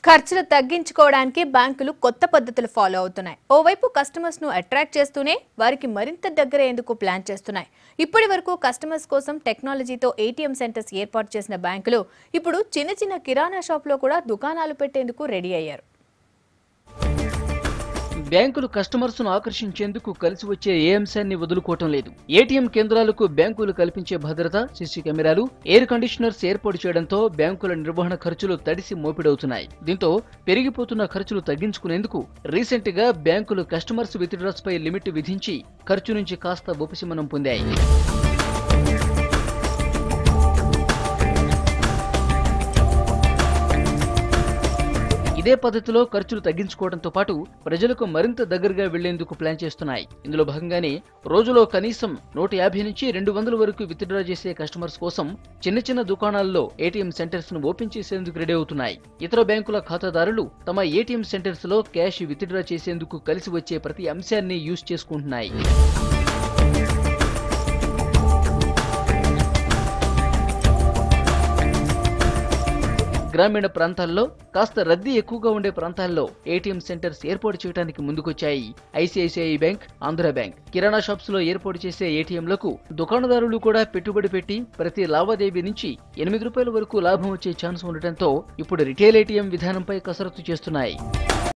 ఖర్చులు తగ్గించుకోవడానికి బ్యాంకులు కొత్త పద్ధతులు ఫాలో అవుతున్నాయి ఓవైపు కస్టమర్స్ ను అట్రాక్ట్ చేస్తూనే వారికి మరింత దగ్గరయ్యేందుకు ప్లాన్ చేస్తున్నాయి ఇప్పటి వరకు కస్టమర్స్ కోసం టెక్నాలజీతో ఏటీఎం సెంటర్స్ ఏర్పాటు చేసిన బ్యాంకులు ఇప్పుడు చిన్న చిన్న కిరాణా షాప్లో కూడా దుకాణాలు పెట్టేందుకు రెడీ అయ్యారు బ్యాంకులు కస్టమర్స్ ను ఆకర్షించేందుకు కలిసి వచ్చే ఏ అంశాన్ని వదులుకోవటం లేదు ఏటీఎం కేంద్రాలకు బ్యాంకులు కల్పించే భద్రత సీసీ కెమెరాలు ఎయిర్ కండిషనర్స్ ఏర్పాటు చేయడంతో బ్యాంకుల నిర్వహణ ఖర్చులు తడిసి మోపిడవుతున్నాయి దీంతో పెరిగిపోతున్న ఖర్చులు తగ్గించుకునేందుకు రీసెంట్ గా బ్యాంకులు కస్టమర్స్ విత్డ్రాస్ పై లిమిట్ విధించి ఖర్చు నుంచి కాస్త ఉపశమనం పొందాయి ఇదే పద్ధతిలో ఖర్చులు తగ్గించుకోవడంతో పాటు ప్రజలకు మరింత దగ్గరగా వెళ్లేందుకు ప్లాన్ చేస్తున్నాయి ఇందులో భాగంగానే రోజులో కనీసం నూట యాభై నుంచి రెండు వందల వరకు విత్డ్రా చేసే కస్టమర్స్ కోసం చిన్న చిన్న దుకాణాల్లో ఏటీఎం సెంటర్స్ ను ఓపెన్ చేసేందుకు రెడీ అవుతున్నాయి ఇతర బ్యాంకుల ఖాతాదారులు తమ ఏటీఎం సెంటర్స్ లో క్యాష్ విత్డ్రా చేసేందుకు కలిసి వచ్చే ప్రతి అంశాన్ని యూజ్ చేసుకుంటున్నాయి గ్రామీణ ప్రాంతాల్లో కాస్త రద్దీ ఎక్కువగా ఉండే ప్రాంతాల్లో ఏటీఎం సెంటర్స్ ఏర్పాటు చేయడానికి ముందుకొచ్చాయి ICICI bank Andhra bank kirana shops లో ఏర్పాటు చేసే ఏటీఎంలకు దుకాణదారులు కూడా పెట్టుబడి పెట్టి ప్రతి లావాదేవీ నుంచి ఎనిమిది రూపాయల వరకు లాభం వచ్చే ఛాన్స్ ఉండటంతో ఇప్పుడు రిటైల్ ఏటీఎం విధానంపై కసరత్తు చేస్తున్నాయి